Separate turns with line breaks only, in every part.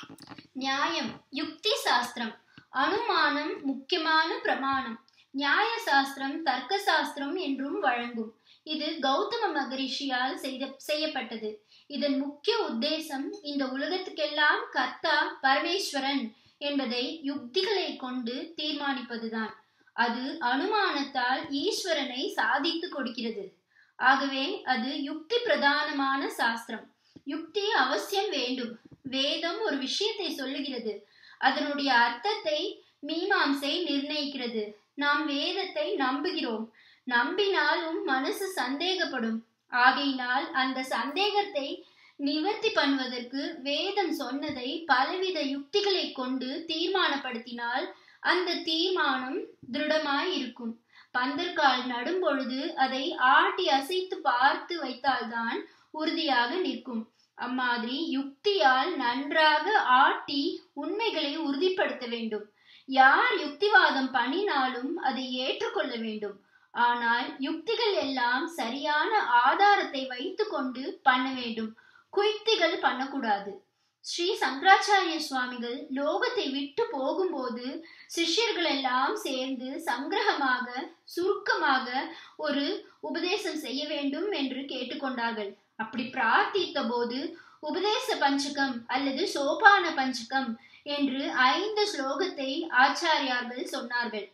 நியாயம் யுக்தி சாஸ்திரம் அனுமானம் முக்கியமான பிரமாணம் நியாய சாஸ்திரம் தர்க்க சாஸ்திரம் என்றும் வழங்கும் இது கௌதம மகரிஷியால் செய்த செய்யப்பட்டது இதன் முக்கிய உத்தேசம் இந்த உலகத்துக்கெல்லாம் கர்த்தா பரமேஸ்வரன் என்பதை யுக்திகளை கொண்டு தீர்மானிப்பதுதான் அது அனுமானத்தால் ஈஸ்வரனை சாதித்து கொடுக்கிறது ஆகவே அது யுக்தி பிரதானமான சாஸ்திரம் யுக்தி அவசியம் வேண்டும் வேதம் ஒரு விஷயத்தை சொல்லுகிறது அதனுடைய அர்த்தத்தை மீமாம்சை நிர்ணயிக்கிறது நாம் வேதத்தை நம்புகிறோம் நம்பினாலும் மனசு சந்தேகப்படும் ஆகையினால் அந்த சந்தேகத்தை நிவர்த்தி பண்ணுவதற்கு வேதம் சொன்னதை பலவித யுக்திகளை கொண்டு தீர்மானப்படுத்தினால் அந்த தீர்மானம் திருடமாய் இருக்கும் பந்தற்கால் நடும் பொழுது அதை ஆட்டி அசைத்து பார்த்து வைத்தால்தான் உறுதியாக நிற்கும் அம்மாதிரி யுக்தியால் நன்றாக ஆட்டி உண்மைகளை உறுதிப்படுத்த வேண்டும் யார் யுக்திவாதம் பண்ணினாலும் அதை ஏற்றுக்கொள்ள வேண்டும் ஆனால் யுக்திகள் எல்லாம் சரியான ஆதாரத்தை வைத்துக்கொண்டு பண்ண வேண்டும் குயுக்திகள் பண்ணக்கூடாது ஸ்ரீ சங்கராச்சாரிய சுவாமிகள் லோகத்தை விட்டு போகும்போது சிஷ்யர்கள் எல்லாம் சேர்ந்து சங்கிரகமாக சுருக்கமாக ஒரு உபதேசம் செய்ய வேண்டும் என்று கேட்டுக்கொண்டார்கள் அப்படி பிரார்த்தித்த போது உபதேச பஞ்சகம் அல்லது சோபான பஞ்சகம் என்று ஐந்து ஸ்லோகத்தை ஆச்சாரியார்கள் சொன்னார்கள்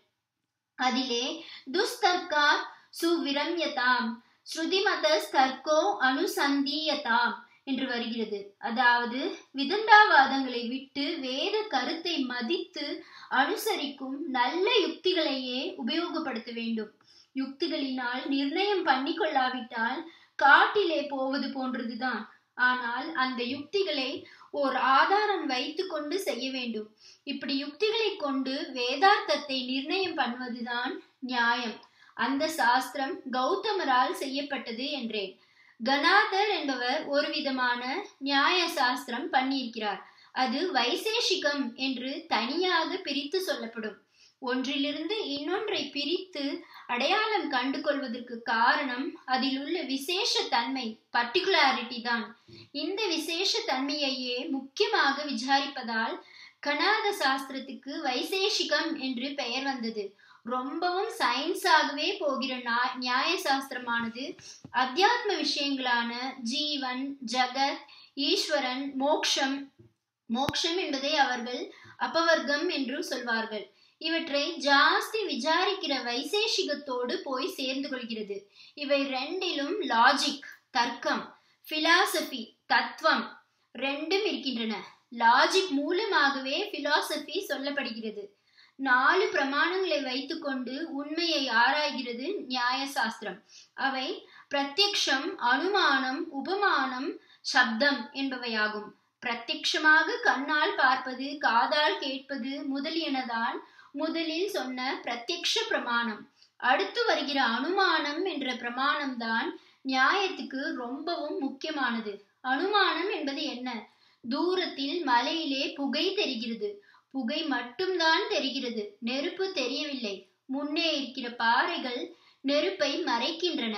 அதிலே துஸ்தர்கா சுவிரம்யதாம் ஸ்ருதிமத ஸ்தர்கோ அனுசந்தீயதாம் என்று வருகிறது அதாவது விதண்டாவாதங்களை விட்டு வேத கருத்தை மதித்து அனுசரிக்கும் நல்ல யுக்திகளையே உபயோகப்படுத்த வேண்டும் யுக்திகளினால் நிர்ணயம் பண்ணிக்கொள்ளாவிட்டால் காட்டிலே போவது போன்றதுதான் ஆனால் அந்த யுக்திகளை ஓர் ஆதாரம் வைத்து கொண்டு செய்ய வேண்டும் இப்படி யுக்திகளை கொண்டு வேதார்த்தத்தை நிர்ணயம் பண்ணுவதுதான் நியாயம் அந்த சாஸ்திரம் கௌதமரால் செய்யப்பட்டது என்றேன் கணாதர் என்பவர் ஒரு விதமான நியாய சாஸ்திரம் பண்ணியிருக்கிறார் அது வைசேஷிகம் என்று தனியாக பிரித்து சொல்லப்படும் ஒன்றிலிருந்து இன்னொன்றை பிரித்து அடையாளம் கண்டு கொள்வதற்கு காரணம் அதில் உள்ள விசேஷ தன்மை பர்டிகுலாரிட்டி தான் இந்த விசேஷ தன்மையையே முக்கியமாக விசாரிப்பதால் கணாத சாஸ்திரத்துக்கு வைசேஷிகம் என்று பெயர் வந்தது ரொம்பவும் சயின்ஸாகவே போகிற நியாய சாஸ்திரமானது அத்தியாத்ம விஷயங்களான ஜீவன் ஜகத் ஈஸ்வரன் மோக்ஷம் மோக்ஷம் என்பதை அவர்கள் அபவர்க்கம் என்று சொல்வார்கள் இவற்றை ஜாஸ்தி விசாரிக்கிற வைசேஷிகத்தோடு போய் சேர்ந்து கொள்கிறது இவை ரெண்டிலும் லாஜிக் தர்க்கம் பிலாசபி தத்துவம் ரெண்டும் இருக்கின்றன லாஜிக் மூலமாகவே பிலாசபி சொல்லப்படுகிறது நாலு பிரமாணங்களை வைத்துக்கொண்டு உண்மையை ஆராய்கிறது நியாய சாஸ்திரம் அவை பிரத்யக்ஷம் அனுமானம் உபமானம் சப்தம் என்பவையாகும் பிரத்யக்ஷமாக கண்ணால் பார்ப்பது காதால் கேட்பது முதலியனதான் முதலில் சொன்ன பிரத்யக்ஷ பிரமாணம் அடுத்து வருகிற அனுமானம் என்ற பிரமாணம் தான் நியாயத்துக்கு ரொம்பவும் முக்கியமானது அனுமானம் என்பது என்ன தூரத்தில் மலையிலே புகை தெரிகிறது புகை மட்டும்தான் தெரிகிறது நெருப்பு தெரியவில்லை முன்னே இருக்கிற பாறைகள் நெருப்பை மறைக்கின்றன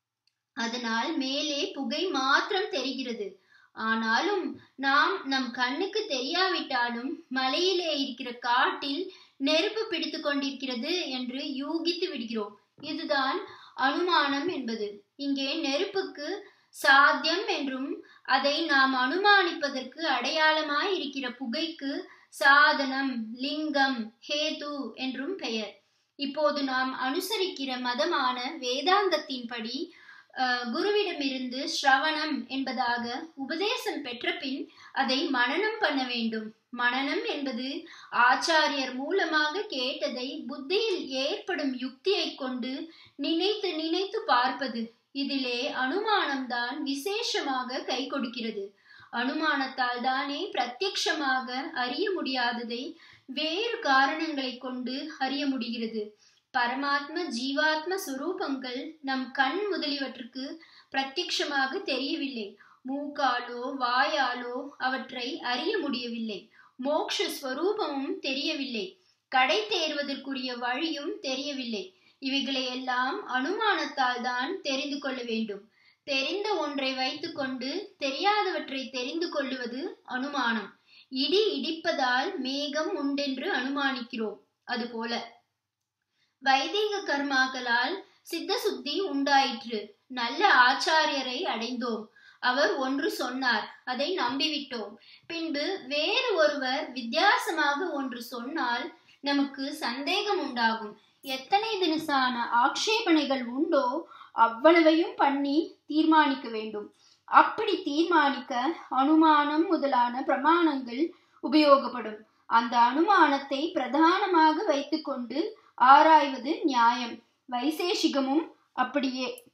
அதனால் மேலே புகை மாத்திரம் தெரிகிறது ஆனாலும் நாம் நம் கண்ணுக்கு தெரியாவிட்டாலும் மலையிலே இருக்கிற காட்டில் நெருப்பு பிடித்து கொண்டிருக்கிறது என்று யூகித்து விடுகிறோம் இதுதான் அனுமானம் என்பது இங்கே நெருப்புக்கு சாத்தியம் என்றும் அதை நாம் அனுமானிப்பதற்கு அடையாளமாய் இருக்கிற புகைக்கு சாதனம் லிங்கம் ஹேது என்றும் பெயர் இப்போது நாம் அனுசரிக்கிற மதமான வேதாந்தத்தின்படி குருவிடமிருந்து ஸ்ரவணம் என்பதாக உபதேசம் பெற்ற பின் அதை மனனம் பண்ண வேண்டும் மனனம் என்பது ஆச்சாரியர் மூலமாக கேட்டதை புத்தியில் ஏற்படும் யுக்தியை கொண்டு நினைத்து நினைத்து பார்ப்பது இதிலே அனுமானம்தான் விசேஷமாக கை கொடுக்கிறது அனுமானத்தால் தானே பிரத்யக்ஷமாக அறிய முடியாததை வேறு காரணங்களை கொண்டு அறிய முடிகிறது பரமாத்ம ஜீவாத்ம சுரூபங்கள் நம் கண் முதலியவற்றுக்கு பிரத்யக்ஷமாக தெரியவில்லை மூக்காலோ வாயாலோ அவற்றை அறிய முடியவில்லை மோக்ஷ ஸ்வரூபமும் தெரியவில்லை கடை தேர்வதற்குரிய வழியும் தெரியவில்லை இவைகளை எல்லாம் அனுமானத்தால் தான் தெரிந்து கொள்ள வேண்டும் தெரிந்த ஒன்றை வைத்துக்கொண்டு தெரியாதவற்றை தெரிந்து கொள்ளுவது அனுமானம் இடி இடிப்பதால் மேகம் உண்டென்று அனுமானிக்கிறோம் அதுபோல வைதிக கர்மாக்களால் சித்த சுத்தி உண்டாயிற்று நல்ல ஆச்சாரியரை அடைந்தோம் அவர் ஒன்று சொன்னார் அதை நம்பிவிட்டோம் பின்பு வேறு ஒருவர் வித்தியாசமாக ஒன்று சொன்னால் நமக்கு சந்தேகம் உண்டாகும் எத்தனை தினசான ஆக்ஷேபனைகள் உண்டோ அவ்வளவையும் பண்ணி தீர்மானிக்க வேண்டும் அப்படி தீர்மானிக்க அனுமானம் முதலான பிரமாணங்கள் உபயோகப்படும் அந்த அனுமானத்தை பிரதானமாக வைத்துக்கொண்டு ஆராய்வது நியாயம் வைசேஷிகமும் அப்படியே